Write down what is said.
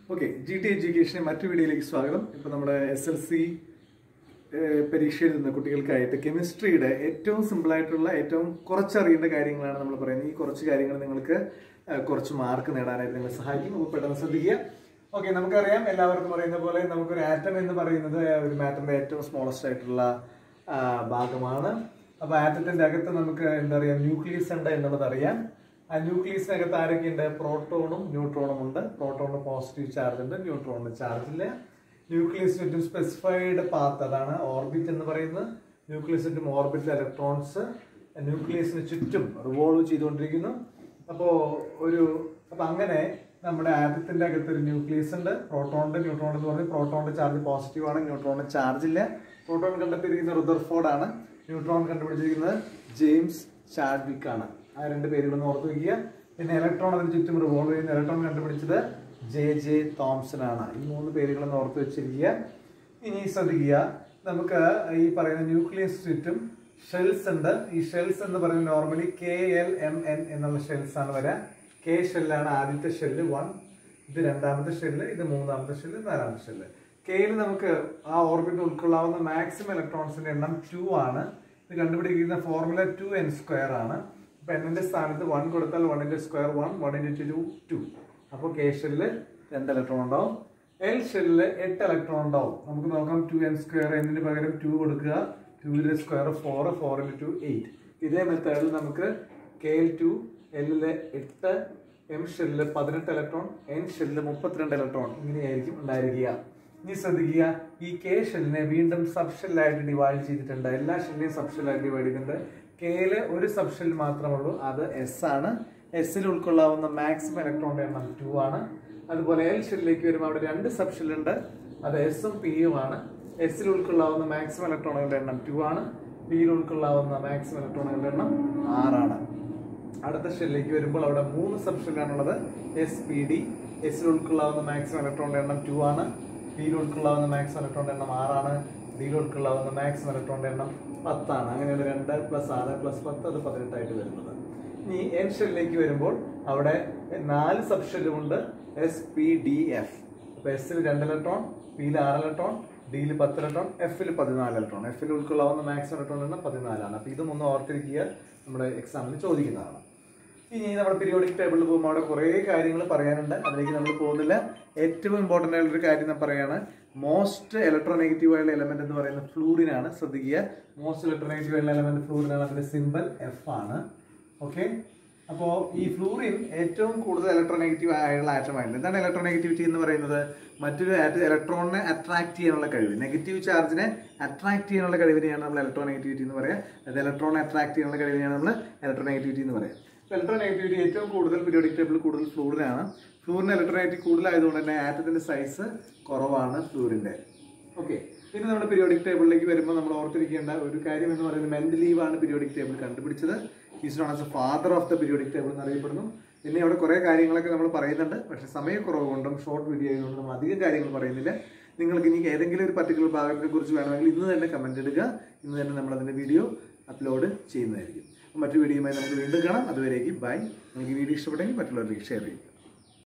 okay G T എഡ്യൂക്കേഷനെ മറ്റു വീഡിയോയിലേക്ക് സ്വാഗതം ഇപ്പൊ നമ്മുടെ എസ് എൽ സി പരീക്ഷ എഴുതുന്ന കുട്ടികൾക്കായിട്ട് കെമിസ്ട്രിയുടെ ഏറ്റവും സിമ്പിൾ ആയിട്ടുള്ള ഏറ്റവും കുറച്ചറിയേണ്ട കാര്യങ്ങളാണ് നമ്മൾ പറയുന്നത് ഈ കുറച്ച് കാര്യങ്ങൾ നിങ്ങൾക്ക് ആ, കുറച്ച് മാർക്ക് നേടാനായിട്ട് നിങ്ങളെ സഹായിക്കും അപ്പോൾ പെട്ടെന്ന് ശ്രദ്ധിക്കുക ഓക്കെ നമുക്കറിയാം എല്ലാവർക്കും അറിയുന്ന പോലെ നമുക്കൊരു ആറ്റം എന്ന് പറയുന്നത് ഒരു മാറ്ററിന്റെ ഏറ്റവും സ്മോളസ്റ്റ് ആയിട്ടുള്ള ആ, ഭാഗമാണ് അപ്പൊ ആറ്റത്തിന്റെ അകത്ത് നമുക്ക് എന്താ പറയാ ന്യൂക്ലിയസ് ഉണ്ട് എന്നുള്ളത് അറിയാം ആ ന്യൂക്ലിയസിനകത്ത് ആരൊക്കെയുണ്ട് പ്രോട്ടോണും ന്യൂട്രോണും ഉണ്ട് പ്രോട്ടോണിന് പോസിറ്റീവ് ചാർജ് ഉണ്ട് ന്യൂട്രോണിന് ചാർജ് ഇല്ല ന്യൂക്ലിയസ് ചുറ്റും സ്പെസിഫൈഡ് പാത്ത് അതാണ് ഓർബിറ്റ് എന്ന് പറയുന്നത് ന്യൂക്ലിയസ് ചുറ്റും ഓർബിറ്റ് ഇലക്ട്രോൺസ് ന്യൂക്ലിയസിന് ചുറ്റും റിവോൾവ് ചെയ്തുകൊണ്ടിരിക്കുന്നു അപ്പോൾ ഒരു അപ്പൊ അങ്ങനെ നമ്മുടെ ആറ്റത്തിന്റെ അകത്ത് ഒരു ന്യൂക്ലിയസ് ഉണ്ട് പ്രോട്ടോണിന്റെ ന്യൂട്രോൺ എന്ന് പറഞ്ഞാൽ പ്രോട്ടോണിന്റെ ചാർജ് പോസിറ്റീവ് ആണ് ന്യൂട്രോണിന് ചാർജ് ഇല്ല പ്രോട്ടോൺ കണ്ടെത്തിയിരിക്കുന്നത് റുദർഫോർഡ് ആണ് ന്യൂട്രോൺ കണ്ടുപിടിച്ചിരിക്കുന്നത് ജെയിംസ് ചാഡ്വിക് ആണ് ആ രണ്ട് പേരുകളൊന്ന് ഓർത്ത് വയ്ക്കുക പിന്നെ ഇലക്ട്രോൺ അതിന് ചുറ്റും റിവോൾവ് ചെയ്യുന്ന ഇലക്ട്രോൺ കണ്ടുപിടിച്ചത് ജെ ജെ തോംസൺ ആണ് ഈ മൂന്ന് പേരുകളൊന്ന് ഓർത്ത് വെച്ചിരിക്കുക ഇനി ശ്രദ്ധിക്കുക നമുക്ക് ഈ പറയുന്ന ന്യൂക്ലിയസ് ചുറ്റും ഷെൽസ് ഉണ്ട് ഈ ഷെൽസ് എന്ന് പറയുന്നത് normally K L M N എന്നുള്ള ഷെൽസ് ആണ് വരാം കെ ഷെല്ലാണ് ആദ്യത്തെ ഷെല്ല് വൺ ഇത് രണ്ടാമത്തെ ഷെല്ല് ഇത് മൂന്നാമത്തെ ഷെല്ല് നാലാമത്തെ ഷെല്ല് കെയിൽ നമുക്ക് ആ ഓർബിറ്റ് ഉൾക്കൊള്ളാവുന്ന മാക്സിമം ഇലക്ട്രോൺസിന്റെ എണ്ണം ടു ആണ് ഇത് കണ്ടുപിടിക്കുന്ന ഫോർമുല ടു എൻ സ്ക്വയർ ആണ് അപ്പൊ എന്നിന്റെ സ്ഥാനത്ത് വൺ കൊടുത്താൽ വണ്ണിന്റെ square one one into two two അപ്പോൾ കെ ഷെല്ലിൽ രണ്ട് ഇലക്ട്രോൺ ഉണ്ടാവും എൽ ഷെല്ലിൽ എട്ട് ഇലക്ട്രോൺ ഉണ്ടാവും നമുക്ക് നോക്കാം ടു എൻ സ്ക്വയർ എന്നിന് പകരം ടു കൊടുക്കുക ടുവിന്റെ square four four into two eight ഇതേ മെത്തേഡിൽ നമുക്ക് കെ എൽ ടു എല്ലില് എട്ട് എം ഷെല്ലില് പതിനെട്ട് ഇലക്ട്രോൺ എൻ ഷെല്ലില് മുപ്പത്തിരണ്ട് ഇലക്ട്രോൺ ഇങ്ങനെയായിരിക്കും ഉണ്ടായിരിക്കുക ഇനി ശ്രദ്ധിക്കുക ഈ കെ ഷെല്ലിനെ വീണ്ടും സബ് ഷെല്ലായിട്ട് ഡിവൈഡ് ചെയ്തിട്ടുണ്ട് എല്ലാ ഷെല്ലിനെയും സബ് ഷെല്ലായിട്ട് ഡിവൈഡ് ചെയ്തിട്ടുണ്ട് കെയില് ഒരു സബ് ഷെൽ മാത്രമേ ഉള്ളൂ അത് എസ് ആണ് എസ്സിൽ ഉൾക്കൊള്ളാവുന്ന മാക്സിമം ഇലക്ട്രോണിന്റെ എണ്ണം ടു ആണ് അതുപോലെ എൽ ഷെല്ലിലേക്ക് വരുമ്പോൾ അവിടെ രണ്ട് സബ് ഷെല്ലുണ്ട് അത് എസും പിയും ആണ് എസ്സിൽ ഉൾക്കൊള്ളാവുന്ന മാക്സിമം ഇലക്ട്രോണുകളുടെ എണ്ണം ടു ആണ് പിയിൽ ഉൾക്കൊള്ളാവുന്ന മാക്സിമം ഇലക്ട്രോണുകളുടെ എണ്ണം ആറാണ് അടുത്ത ഷെല്ലിലേക്ക് വരുമ്പോൾ അവിടെ മൂന്ന് സബ് ഷെല്ലാണുള്ളത് എസ് പി ഡി എസിൽ ഉൾക്കൊള്ളാവുന്ന മാക്സിമം ഇലക്ട്രോണിന്റെ എണ്ണം ടു ആണ് പിയിൽ ഉൾക്കൊള്ളാവുന്ന മാക്സിമം ഇലക്ട്രോണിന്റെ എണ്ണം ആറാണ് ഡിയിൽ ഉൾക്കൊള്ളാവുന്ന മാക്സിമം ഇലക്ട്രോണിന്റെ എണ്ണം പത്താണ് അങ്ങനെയാണ് രണ്ട് പ്ലസ് ആറ് പ്ലസ് പത്ത് അത് പതിനെട്ടായിട്ട് വരുന്നത് ഇനി എൻ ഷെല്ലിലേക്ക് വരുമ്പോൾ അവിടെ നാല് സബ് ഷെല്ലുമുണ്ട് എസ് പി ഡി എഫ് അപ്പൊ എസിൽ രണ്ട് ഇലക്ട്രോൺ പിയിൽ ആറ് ഇലക്ട്രോൺ ഡിയിൽ പത്ത് ഇലക്ട്രോൺ എഫിൽ പതിനാല് ഇലക്ട്രോൺ എഫിൽ ഉൾക്കൊള്ളാവുന്ന മാക്സിമം ഇലക്ട്രോൺ എണ്ണം പതിനാലാണ് അപ്പൊ ഇതും ഒന്ന് ഓർത്തിരിക്കുക നമ്മുടെ എക്സാമിന് ചോദിക്കുന്നതാണ് ഇനി നമ്മുടെ പീരിയോഡിക് ടേബിളിൽ പോകുമ്പോൾ അവിടെ കുറേ കാര്യങ്ങൾ പറയാനുണ്ട് അതിലേക്ക് നമ്മൾ പോകുന്നില്ല ഏറ്റവും ഇമ്പോർട്ടൻ്റ് ആയിട്ടുള്ള ഒരു കാര്യം ഞാൻ പറയാണ് മോസ്റ്റ് ഇലക്ട്രോനെഗറ്റീവ് ആയുള്ള എലമെന്റ് എന്ന് പറയുന്നത് ഫ്ലൂറിൻ ആണ് ശ്രദ്ധിക്കുക മോസ്റ്റ് ഇലക്ട്രോനെഗറ്റീവ് ആയുള്ള എലമെന്റ് ഫ്ലൂറിൻ ആണ് അതിന്റെ സിമ്പിൾ എഫ് ആണ് ഓക്കെ അപ്പോൾ ഈ ഫ്ലൂറിൻ ഏറ്റവും കൂടുതൽ ഇലക്ട്രോനെഗറ്റീവ് ആയുള്ള ആറ്റമായിരുന്നു എന്താണ് ഇലക്ട്രോനെഗറ്റിവിറ്റി എന്ന് പറയുന്നത് മറ്റൊരു ഇലക്ട്രോണിനെ അട്രാക്ട് ചെയ്യാനുള്ള കഴിവ് നെഗറ്റീവ് ചാർജിനെ അട്രാക്ട് ചെയ്യാനുള്ള കഴിവിനെയാണ് നമ്മൾ ഇലക്ട്രോനെഗറ്റിവിറ്റി എന്ന് പറയുക അത് ഇലക്ട്രോണെ അട്രാക്ട് ചെയ്യാനുള്ള കഴിവിനെയാണ് നമ്മൾ ഇലക്ട്രോനെഗറ്റിവിറ്റി എന്ന് പറയുക ഇലക്ട്രോനെഗറ്റിവിറ്റി ഏറ്റവും കൂടുതൽ പീരിയോഡിക് ടേബിൾ കൂടുതൽ ഫ്ലൂറിനാണ് ഫ്ലൂറിന് ഇലക്ട്രോനെഗറ്റിവിറ്റി കൂടുതലായതുകൊണ്ട് തന്നെ ആറ്റത്തിന്റെ സൈസ് കുറവാണ് ഫ്ലൂറിന്റെ ഓക്കെ പിന്നെ നമ്മുടെ പീരിയോഡിക് ടേബിളിലേക്ക് വരുമ്പോൾ നമ്മൾ ഓർത്തിരിക്കേണ്ട ഒരു കാര്യം എന്ന് പറയുന്നത് മെന്റലീവ് ആണ് പീരിയോഡിക് ടേബിൾ കണ്ടുപിടിച്ചത് is known as a father of the periodic table എന്നറിയപ്പെടുന്നു പിന്നെ അവിടെ കുറേ കാര്യങ്ങളൊക്കെ നമ്മൾ പറയുന്നുണ്ട് പക്ഷെ സമയക്കുറവ് കൊണ്ടും ഷോർട്ട് വീഡിയോ ആയതുകൊണ്ടും നമ്മൾ അധികം കാര്യങ്ങൾ പറയുന്നില്ല നിങ്ങൾക്ക് ഇനി ഏതെങ്കിലും ഒരു പർട്ടിക്കുലർ ഭാഗത്തെ കുറിച്ച് വേണമെങ്കിൽ ഇന്ന് തന്നെ കമന്റ് ഇടുക ഇന്ന് തന്നെ നമ്മൾ അതിന്റെ വീഡിയോ അപ്ലോഡ് ചെയ്യുന്നതായിരിക്കും മറ്റു വീഡിയോയുമായി നമുക്ക് വീണ്ടും കാണാം അതുവരേക്കും ബൈ നിങ്ങൾക്ക് ഈ വീഡിയോ ഇഷ്ടപ്പെട്ടെങ്കിൽ മറ്റുള്ളവരിലേക്ക് ഷെയർ ചെയ്യും